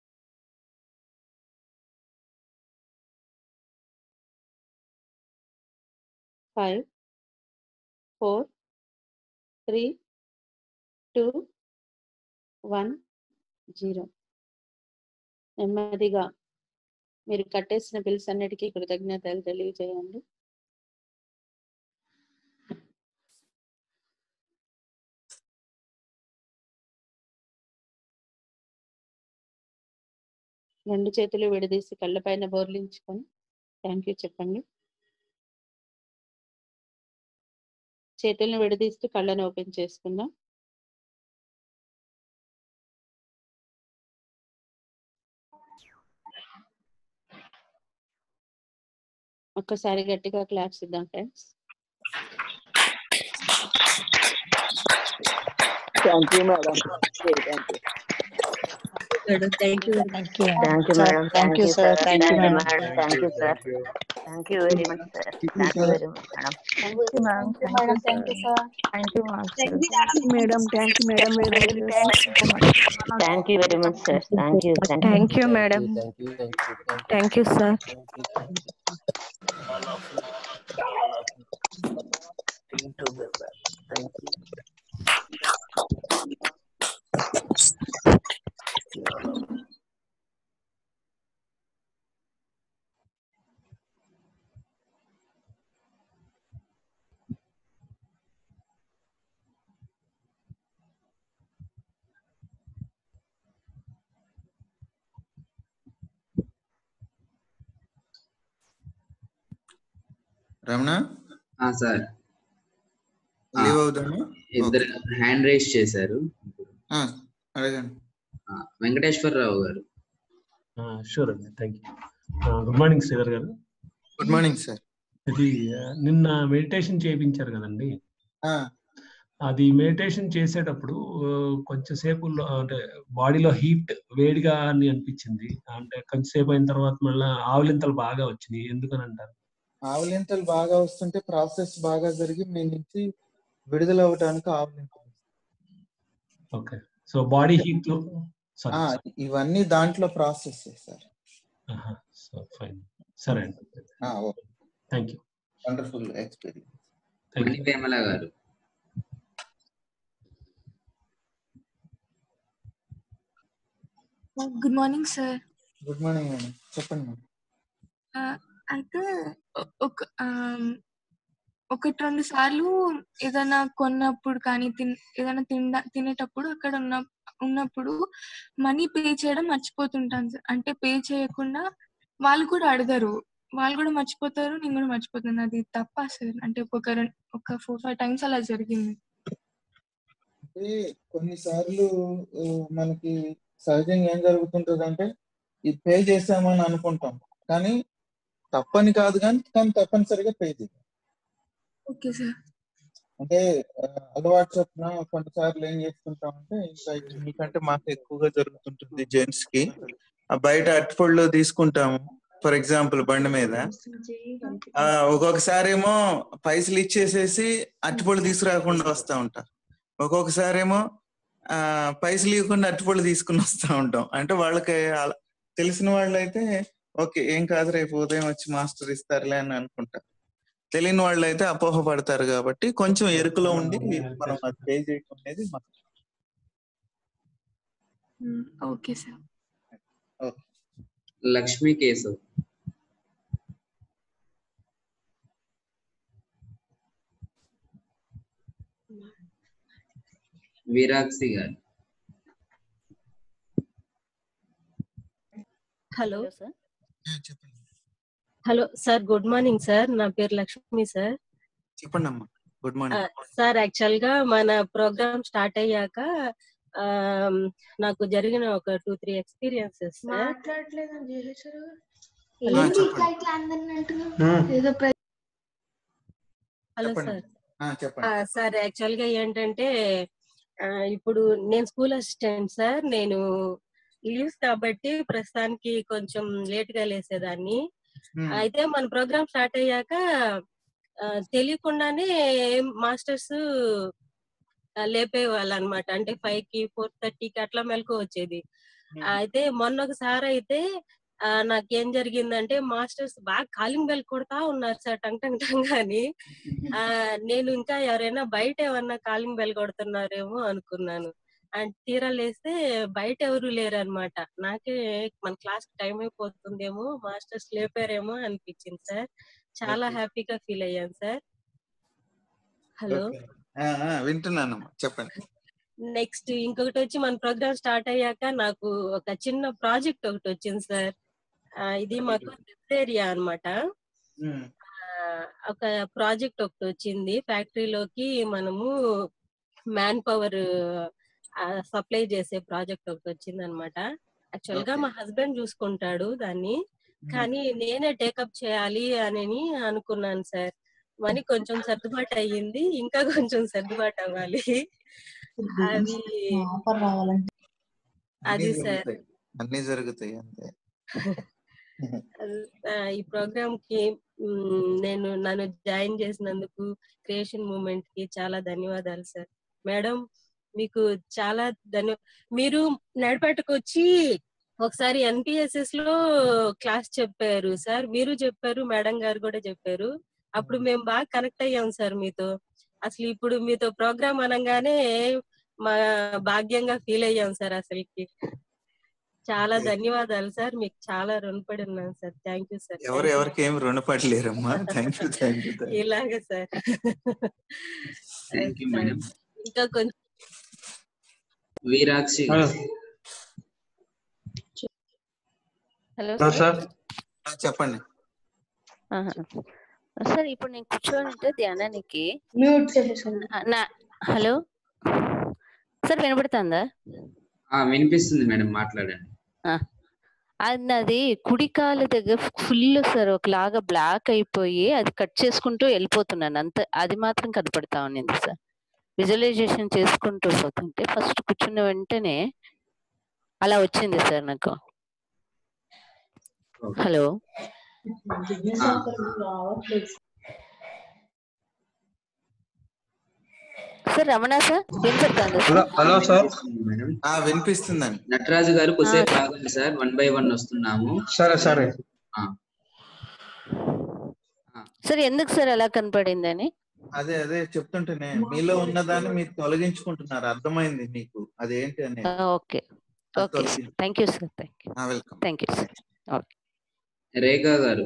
Speaker 2: 5, 4, 3, 2, 1, 0 నెమ్మదిగా మీరు కట్టేసిన బిల్స్ అన్నిటికీ కృతజ్ఞతలు తెలియజేయండి రెండు చేతులు విడదీసి కళ్ళపైన బోర్లించుకొని థ్యాంక్ యూ చెప్పండి చేతులను విడదీస్తూ కళ్ళను ఓపెన్ చేసుకుందాం ఒక్కసారి గట్టిగా క్లాప్స్ ఇద్దాం friends
Speaker 6: thank you madam thank you
Speaker 5: thank you
Speaker 7: thank you
Speaker 5: thank you madam
Speaker 7: thank you sir thank you madam
Speaker 5: thank you sir thank you very much sir thank you very much madam
Speaker 7: thank you madam thank you
Speaker 6: madam thank you madam
Speaker 5: thank you very much sir thank you
Speaker 7: thank you madam thank you sir
Speaker 3: Ramana
Speaker 4: ఆ, sir
Speaker 3: leave అవుదామా
Speaker 4: ఇద్దరు hand raise చేశారు
Speaker 3: ఆ, అడగండి
Speaker 4: ఆ, వెంకటేశ్వరరావు గారు
Speaker 8: sure అండి thank you good morning Sridhar గారు
Speaker 3: good morning sir
Speaker 8: ఇది ఆ, నిన్న మెడిటేషన్ చేయించారు కదండి అది మెడిటేషన్ చేసేటప్పుడు ఆ, కొంచెం సేపు లో- అంటే బాడీలో హీట్ వేడిగా అని అనిపించింది అంటే కొంచెం సేపు అయిన తర్వాత మళ్ళీ ఆవులింతలు బాగా వచ్చినాయి ఎందుకని అంటారు
Speaker 3: ఆవులింతలు బాగా వస్తుంటే ప్రాసెస్ బాగా జరిగి మీ నుంచి విడుదల అవడానికి ఆవులింతలు
Speaker 8: ఓకే సో బాడీ హీట్ లో
Speaker 3: ఆ, ఇవన్నీ దాంట్లో ప్రాసెస్ సార్
Speaker 8: సో ఫైన్ సరే అండి thank you
Speaker 3: wonderful experience
Speaker 8: thank
Speaker 4: Mani
Speaker 8: you
Speaker 4: Vemala గారు
Speaker 9: good morning sir
Speaker 3: good morning madam చెప్పండి మేడం
Speaker 9: అయితే ఒ- ఒక ఆమ్, ఒకటి రెండు సార్లు ఏదైనా కొన్నప్పుడు కానీ తిన్ ఏదైనా తిండా తినేటప్పుడు అక్కడ ఉన్న ఉన్నప్పుడు మనీ పే చేయడం మర్చిపోతుంటాను సార్ అంటే పే చేయకుండా వాళ్ళు కూడా అడగరు వాళ్ళు కూడా మర్చిపోతారు నేను కూడా మర్చిపోతాను అది తప్ప సార్ అంటే ఒక రెం- ఒక ఫోర్ ఫైవ్ టైమ్స్ అలా జరిగింది
Speaker 3: అంటే కొన్నిసార్లు ఆ, మనకి సహజంగా ఏం జరుగుతుంటది అంటే ఇది పే చేసామని అనుకుంటాం కానీ తప్పని కాదు కానీ కానీ తప్పనిసరిగా పే చేయాలి
Speaker 9: ఓకే సార్
Speaker 3: అంటే ఆ, అలవాటు చొప్పున కొన్నిసార్లు ఏం చేస్తుంటాం అంటే ఇంకా ఇది మీకంటే మాకు ఎక్కువగా జరుగుతుంటుంది జెంట్స్ కి ఆ బయట అరటిపళ్ళు తీసుకుంటాము ఫర్ ఎగ్జాంపుల్ బండి మీద ఆ ఒక్కొక్కసారి ఏమో పైసలు ఇచ్చేసేసి అరటిపళ్ళు తీసుకురాకుండా వస్తా ఉంటాం ఒక్కొక్కసారి ఏమో ఆ పైసలు ఇవ్వకుండా అరటిపళ్ళు తీసుకుని వస్తా ఉంటాం అంటే వాళ్ళకి అలా- తెలిసిన వాళ్ళు అయితే ఓకే ఏం కాదు రేపు ఉదయం వచ్చి మాస్టర్ ఇస్తారులే అని అనుకుంటారు తెలియని వాళ్ళు అయితే అపోహ పడతారు కాబట్టి కొంచెం ఎరుకులో ఉండి మనం అది పే చేయడం అనేది మనం
Speaker 9: ఓకే సార్
Speaker 4: లక్ష్మీ కేశవ్ వీరాక్షి గారు
Speaker 10: హలో
Speaker 3: సార్ చెప్పండి
Speaker 10: hello sir good morning sir నా పేరు లక్ష్మి సార్
Speaker 3: చెప్పండి అమ్మా గుడ్ మార్నింగ్
Speaker 10: సార్ యాక్చువల్ గా మన ప్రోగ్రామ్ స్టార్ట్ అయ్యాక ఆమ్, నాకు జరిగిన ఒక టూ త్రీ ఎక్స్పీరియన్సెస్ సార్
Speaker 9: మాట్లాడలేదని చేసేసారు
Speaker 10: Hello.
Speaker 9: ఏంటి ఇట్లా ఇట్లా అందరిని అంటున్నావు ఏదో ప్ర-
Speaker 10: హలో
Speaker 3: చెప్పండి.
Speaker 10: సార్
Speaker 3: ఆ, చెప్పండి
Speaker 10: సార్ యాక్చువల్ గా ఏంటంటే ఆ, ఇప్పుడు నేను స్కూల్ అసిస్టెంట్ సార్ నేను లీవ్స్ కాబట్టి ప్రస్తుతానికి కొంచెం లేట్ గా లేసేదాన్ని
Speaker 3: Hmm.
Speaker 10: అయితే మన ప్రోగ్రామ్ స్టార్ట్ అయ్యాక ఆ, తెలియకుండానే మాస్టర్స్ లేపేవాళ్ళు అనమాట అంటే ఫైవ్ కి ఫోర్ థర్టీకి అట్లా మెలకు వచ్చేది అయితే మొన్న ఒకసారి అయితే ఆ, నాకేం జరిగిందంటే మాస్టర్స్ బాగా కాలింగ్ బెల్ కొడతా ఉన్నారు సార్ టంగ్ టంగ్ టంగ్ అని ఆ నేను ఇంకా ఎవరైనా బయట ఏమన్నా కాలింగ్ బెల్ కొడుతున్నారేమో అనుకున్నాను అండ్ తీరా లేస్తే బయట ఎవరు లేరు అనమాట నాకే మన క్లాస్ టైం అయిపోతుందేమో మాస్టర్స్ లేపారేమో అనిపించింది సార్ చాలా
Speaker 3: Okay.
Speaker 10: హ్యాపీగా ఫీల్ అయ్యాను సార్ హలో
Speaker 3: ఓకే. ఆ, ఆ, వింటున్నానమ్మా చెప్పండి
Speaker 10: నెక్స్ట్ ఇంకొకటి వచ్చి మన ప్రోగ్రామ్ స్టార్ట్ అయ్యాక నాకు ఒక చిన్న ప్రాజెక్ట్ ఒకటి వచ్చింది సార్ ఇది మాకు ఏరియా అన్నమాట
Speaker 3: ఉమ్,
Speaker 10: ఆ, ఒక ప్రాజెక్ట్ ఒకటి వచ్చింది ఫ్యాక్టరీలోకి మనము మ్యాన్ పవర్ సప్లై చేసే ప్రాజెక్ట్ ఒకటి వచ్చింది అనమాట యాక్చువల్ గా
Speaker 3: Okay.
Speaker 10: మా హస్బెండ్ చూసుకుంటాడు దాన్ని కానీ నేనే టేకప్ చేయాలి అని అనుకున్నాను సార్ మనీ కొంచెం సర్దుబాటు అయ్యింది ఇంకా కొంచెం సర్దుబాటు అవ్వాలి అది
Speaker 3: అన్నీ
Speaker 10: అది సార్
Speaker 3: జరుగుతాయి అన్నీ జరుగుతాయి అంతే
Speaker 10: ఆ, ఈ ప్రోగ్రామ్ కి మ్, నేను నన్ను జాయిన్ చేసినందుకు క్రియేషన్ మూమెంట్ కి చాలా ధన్యవాదాలు సార్ మేడం మీకు చాలా ధన్య మీరు నడిపెట్టుకు వచ్చి ఒకసారి ఎన్పిఎస్ఎస్ లో క్లాస్ చెప్పారు సార్ మీరు చెప్పారు మేడం గారు కూడా చెప్పారు అప్పుడు మేము బాగా కనెక్ట్ అయ్యాం సార్ మీతో అసలు ఇప్పుడు మీతో ప్రోగ్రామ్ అనగానే మా భాగ్యంగా ఫీల్ అయ్యాం సార్ అసలుకి చాలా ధన్యవాదాలు సార్ మీకు చాలా రుణపడి ఉన్నాను సార్ థ్యాంక్ యూ సార్
Speaker 3: ఎవరు ఎవరికి ఏమి రుణపడలేరమ్మా థ్యాంక్ యూ థ్యాంక్ యూ
Speaker 10: ఇలాగే సార్
Speaker 4: థ్యాంక్ యూ మేడం
Speaker 10: ఇంకా కొంచెం
Speaker 4: వీరాక్షి గారు.
Speaker 5: హలో
Speaker 11: హలో
Speaker 5: సార్
Speaker 11: సార్
Speaker 3: చెప్పండి
Speaker 5: ఆహా. సార్ ఇప్పుడు నేను కూర్చొని ఉంటే ధ్యానానికి
Speaker 12: మ్యూట్ చేసేసాను
Speaker 5: ఆ, నా హలో సార్ వినపడుతుందా
Speaker 4: ఆ, వినిపిస్తుంది మేడం మాట్లాడండి
Speaker 5: ఆ. అది నాది కుడి కాలు దగ్గర ఫుల్ సార్ ఒకలాగా బ్లాక్ అయిపోయి అది కట్ చేసుకుంటూ వెళ్ళిపోతున్నాను అంత అది మాత్రం కనపడతా ఉన్నింది సార్ విజువలైజేషన్ చేసుకుంటూ పోతుంటే ఫస్ట్ కూర్చున్న వెంటనే అలా వచ్చింది సార్ నాకు హలో సార్ రమణ సార్ వినపడుతుందా
Speaker 11: hello
Speaker 5: sir
Speaker 11: hello sir
Speaker 4: madam
Speaker 3: ఆ వినిపిస్తుందండి
Speaker 4: నటరాజు గారు కొద్దిసేపు
Speaker 5: ఆ.
Speaker 4: ఆగండి సార్ వన్ బై వన్ వస్తున్నాము
Speaker 11: సరే సరే
Speaker 4: ఆ,
Speaker 5: సార్ ఎందుకు సార్ అలా కనపడిందని
Speaker 3: అదే అదే చెప్తుంటేనే మీలో ఉన్నదాన్ని మీరు తొలగించుకుంటున్నారు అర్థమైంది మీకు అదేంటి అనేది
Speaker 5: ఓకే
Speaker 3: అది
Speaker 5: ఓకే సార్
Speaker 3: తొలగి
Speaker 5: thank you sir thank you
Speaker 3: welcome
Speaker 5: thank you sir okay
Speaker 4: Rekha గారు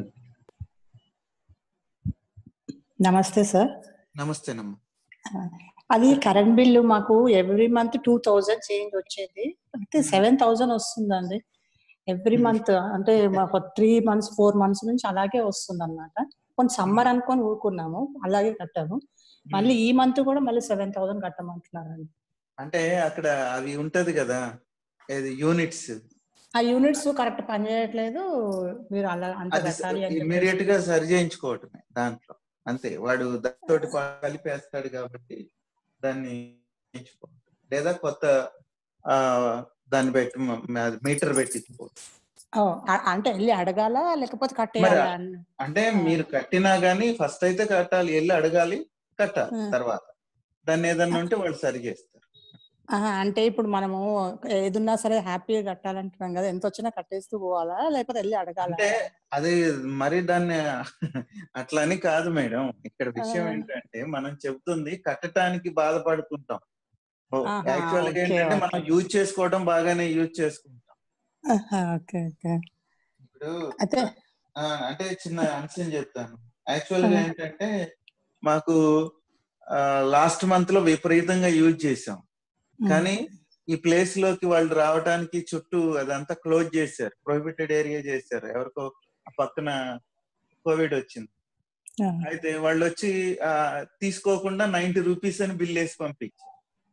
Speaker 13: నమస్తే సార్
Speaker 3: నమస్తేనమ్మా
Speaker 13: అది కరెంట్ బిల్లు మాకు every month two thousand change వచ్చేది అయితే సెవెన్ థౌజండ్ వస్తుందండి ఎవ్రీ మంత్ అంటే మాకు త్రీ మంత్స్ ఫోర్ మంత్స్ నుంచి అలాగే వస్తుంది అనమాట కొంచెం సమ్మర్ అనుకొని ఊరుకున్నాము అలాగే కట్టాము మళ్ళీ ఈ మంత్ కూడా మళ్ళీ సెవెన్ థౌజండ్ కట్టమంటున్నారండి
Speaker 3: అంటే అక్కడ అవి ఉంటది కదా ఏది యూనిట్స్
Speaker 13: ఆ యూనిట్స్ కరెక్ట్ పనిచేయట్లేదు మీరు అలా అంత
Speaker 3: అది
Speaker 13: కట్టాలి అని
Speaker 3: ఇమ్మీడియట్
Speaker 13: చెప్పేసి
Speaker 3: గా సరి చేయించుకోవటమే దాంట్లో అంతే వాడు దాంతోటి కలిపేస్తాడు కాబట్టి దాన్ని చేయించుకోవటం లేదా కొత్త ఆ దాన్ని పెట్టి మీటర్ పెట్టి
Speaker 13: ఓ, అ- అంటే వెళ్ళి అడగాల లేకపోతే
Speaker 3: మరి
Speaker 13: కట్టేయాలా అన్న
Speaker 3: అంటే మీరు కట్టినా గానీ ఫస్ట్ అయితే కట్టాలి వెళ్ళి అడగాలి కట్టాలి
Speaker 13: ఆ.
Speaker 3: తర్వాత దాన్ని ఏదన్నా ఉంటే వాళ్ళు సరి చేస్తారు
Speaker 13: ఆహా, అంటే ఇప్పుడు మనము ఏదున్నా సరే హ్యాపీగా కట్టాలంటున్నాం కదా ఎంత వచ్చినా కట్టేస్తూ పోవాలా లేకపోతే వెళ్ళి అడగాలా
Speaker 3: అంటే అది మరి దాన్ని అట్లా అని కాదు మేడం ఇక్కడ విషయం
Speaker 13: ఆ.
Speaker 3: ఏంటంటే మనం చెప్తుంది కట్టడానికి బాధపడుతుంటాం
Speaker 13: ఆహా,
Speaker 3: యాక్చువల్ గా
Speaker 13: ఓకే,
Speaker 3: ఏంటంటే
Speaker 13: ఓకే.
Speaker 3: మనం యూజ్ చేసుకోవడం బాగానే యూజ్ చేసుకుంటాం
Speaker 13: ఆహా, ఓకే ఓకే
Speaker 3: ఇప్పుడు
Speaker 13: అయితే
Speaker 3: ఆ, అంటే చిన్న అంశం చెప్తాను యాక్చువల్ గా
Speaker 13: ఆ.
Speaker 3: ఏంటంటే మాకు లాస్ట్ మంత్ లో విపరీతంగా యూజ్ చేసాం కానీ ఈ ప్లేస్ లోకి వాళ్ళు రావడానికి చుట్టూ అదంతా క్లోజ్ చేశారు ప్రొహిబిటెడ్ ఏరియా చేశారు ఎవరికో ఆ పక్కన కోవిడ్ వచ్చింది
Speaker 13: ఆ,
Speaker 3: అయితే వాళ్ళు వచ్చి ఆ, తీసుకోకుండా నైన్టీ రూపీస్ అని బిల్ వేసి పంపించారు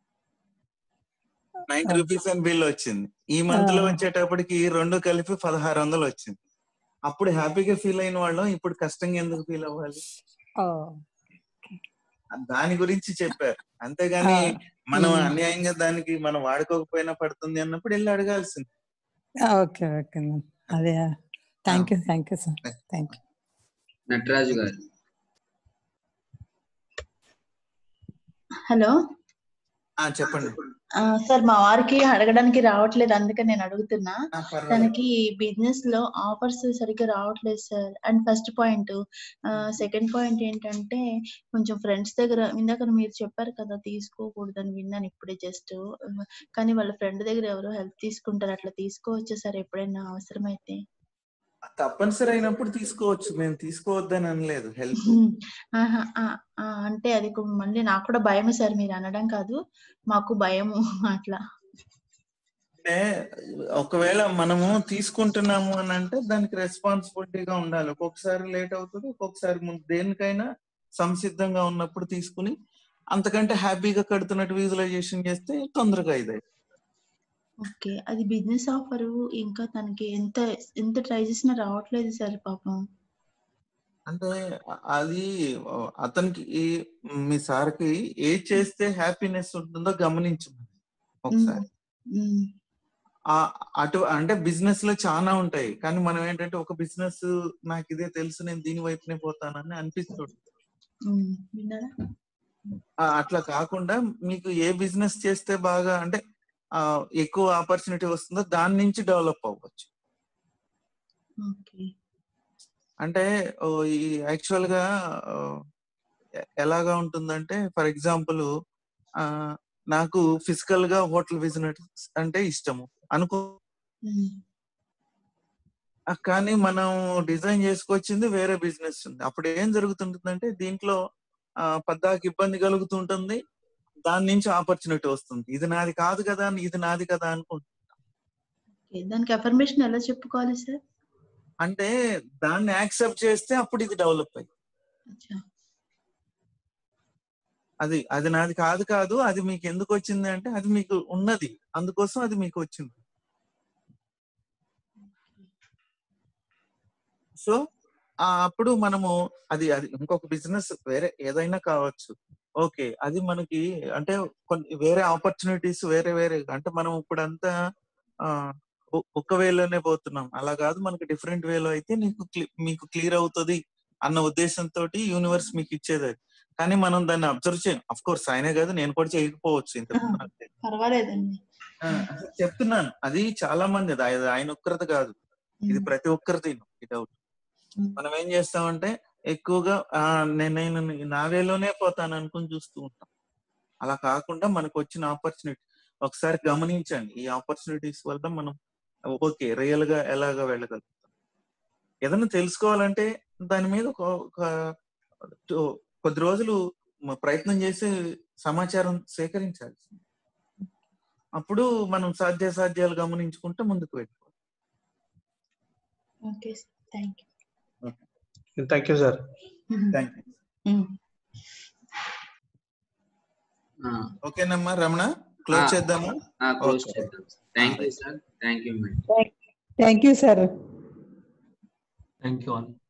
Speaker 3: నైన్టీ రూపీస్ అని బిల్ వచ్చింది ఈ మంత్ లో
Speaker 13: ఆ.
Speaker 3: వచ్చేటప్పటికి రెండు కలిపి పదహారు వందలు వచ్చింది అప్పుడు హ్యాపీగా ఫీల్ అయిన వాళ్ళం ఇప్పుడు కష్టంగా ఎందుకు ఫీల్ అవ్వాలి
Speaker 13: ఓ,
Speaker 3: దాని గురించి చెప్పారు అంతేగాని
Speaker 13: ఆ.
Speaker 3: మనం
Speaker 13: ఉమ్.
Speaker 3: అన్యాయంగా దానికి మనం వాడుకోకపోయినా పడుతుంది అన్నప్పుడు వెళ్ళి అడగాల్సింది
Speaker 13: ఓకే ఓకే మ్యామ్. అదే thank you thank you sir thank you
Speaker 4: Nataraju గారు
Speaker 12: హలో
Speaker 3: ఆ, చెప్పండి
Speaker 11: ఆ, సార్ మా వారికి అడగడానికి రావట్లేదు అందుకని నేను అడుగుతున్నా
Speaker 3: ఆ, పర్వాలేదు
Speaker 11: తనకి బిజినెస్ లో ఆఫర్స్ సరిగ్గా రావట్లేదు sir and first point second point ఏంటంటే కొంచెం ఫ్రెండ్స్ దగ్గర ఇందాక మీరు చెప్పారు కదా తీసుకోకూడదని విన్నాను ఇప్పుడే జస్ట్ కానీ వాళ్ళ ఫ్రెండ్ దగ్గర ఎవరో హెల్ప్ తీసుకుంటారు అట్లా తీసుకోవచ్చు సార్ ఎప్పుడైనా అవసరమైతే
Speaker 3: తప్పనిసరి అయినప్పుడు తీసుకోవచ్చు మేము తీసుకోవద్దని అనలేదు హెల్ప్
Speaker 11: ఆహా, ఆ, ఆ, అంటే అది కొ- మళ్ళీ నాకు కూడా భయమే సార్ మీరు అనడం కాదు మాకు భయము అట్లా
Speaker 3: అంటే ఒకవేళ మనము తీసుకుంటున్నాము అని అంటే దానికి రెస్పాన్సిబిలిటీగా ఉండాలి ఒక్కొక్కసారి లేట్ అవుతుంది ఒక్కొక్కసారి ముందు దేనికైనా సంసిద్ధంగా ఉన్నప్పుడు తీసుకుని అంతకంటే హ్యాపీగా కడుతున్నట్టు విజువలైజేషన్ చేస్తే తొందరగా ఇదే
Speaker 11: ఓకే అది బిజినెస్ ఆఫర్ ఇంకా తనకి ఎంత ఎంత ట్రై చేసినా రావట్లేదు సార్ పాపం
Speaker 3: అంటే అది అతనికి ఈ మీ సార్కి ఏ చేస్తే హ్యాపీనెస్ ఉంటుందో గమనించు ఒకసారి
Speaker 11: ఉమ్,
Speaker 3: ఆ అటు అంటే బిజినెస్ లో చాలా ఉంటాయి కానీ మనం ఏంటంటే ఒక బిజినెస్ నాకు ఇదే తెలుసు నేను దీని వైపునే పోతానని అనిపిస్తుంది
Speaker 11: ఉమ్, విన్నారా
Speaker 3: ఆ, అట్లా కాకుండా మీకు ఏ బిజినెస్ చేస్తే బాగా అంటే ఆ, ఎక్కువ ఆపర్చునిటీ వస్తుందో దాని నుంచి డెవలప్ అవ్వచ్చు
Speaker 11: ఓకే
Speaker 3: అంటే ఓ, ఈ యాక్చువల్ గా ఆ, ఎ- ఎలాగా ఉంటుందంటే ఫర్ ఎగ్జాంపుల్ నాకు ఫిజికల్ గా హోటల్ బిజినెస్ అంటే ఇష్టము అనుకో
Speaker 11: ఉమ్,
Speaker 3: ఆ, కానీ మనం డిజైన్ చేసుకొచ్చింది వేరే బిజినెస్ ఉంది అప్పుడు ఏం జరుగుతుంటుందంటే దీంట్లో ఆ, పద్దాకి ఇబ్బంది కలుగుతుంటుంది దాని నుంచి ఆపర్చునిటీ వస్తుంది ఇది నాది కాదు కదా అని ఇది నాది కదా అనుకుంటుంది
Speaker 11: ఓకే దానికి అఫర్మేషన్ ఎలా చెప్పుకోవాలి సార్
Speaker 3: అంటే దాన్ని యాక్సెప్ట్ చేస్తే అప్పుడు ఇది డెవలప్ అయ్యి
Speaker 11: అచ్చా
Speaker 3: అది అది నాది కాదు కాదు అది మీకు ఎందుకు వచ్చింది అంటే అది మీకు ఉన్నది అందుకోసం అది మీకు వచ్చింది సో ఆ అప్పుడు మనము అది అది ఇంకొక బిజినెస్ వేరే ఏదైనా కావచ్చు ఓకే అది మనకి అంటే కొన్ని వేరే ఆపర్చునిటీస్ వేరే వేరే అంటే మనం ఇప్పుడు అంతా ఆ ఒ- ఒక్క వేలోనే పోతున్నాం అలా కాదు మనకి డిఫరెంట్ వేలో అయితే నీకు cli- మీకు క్లియర్ అవుతుంది అన్న ఉద్దేశంతో యూనివర్స్ మీకు ఇచ్చేది అది. కానీ మనం దాన్ని అబ్జర్వ్ చేయం అఫ్ కోర్స్ ఆయనే కాదు నేను కూడా చేయకపోవచ్చు ఇంత
Speaker 11: పర్వాలేదండి
Speaker 3: చెప్తున్నాను అది చాలా మంది అది ఆయన- ఆయన ఒక్కరిది కాదు ఇది ప్రతి ఒక్కరిది ఈ డౌట్ మనం ఏం చేస్తామంటే ఎక్కువగా ఆ, నేను నేను నా వేలోనే పోతాను అనుకుని చూస్తూ ఉంటాం అలా కాకుండా మనకు వచ్చిన ఆపర్చునిటీ ఒకసారి గమనించండి ఈ ఆపర్చునిటీస్ వల్ల మనం ఓకే రియల్ గా ఎలాగా వెళ్ళగలుగుతాం ఏదైనా తెలుసుకోవాలంటే దాని మీద ఒక ఒక- తో- కొద్ది రోజులు మ- ప్రయత్నం చేసి సమాచారం సేకరించాలి అప్పుడు మనం సాధ్యాసాధ్యాలు గమనించుకుంటే ముందుకు వెళ్ళిపోవాలి
Speaker 11: okay thank
Speaker 12: thank you sir
Speaker 3: thank you
Speaker 11: you
Speaker 3: ఓకేనమ్మా రమణ క్లోజ్ చేద్దామా
Speaker 4: క్లోజ్
Speaker 3: Okay.
Speaker 4: చేద్దాం thank you sir thank you madam
Speaker 14: thank you sir
Speaker 8: thank you all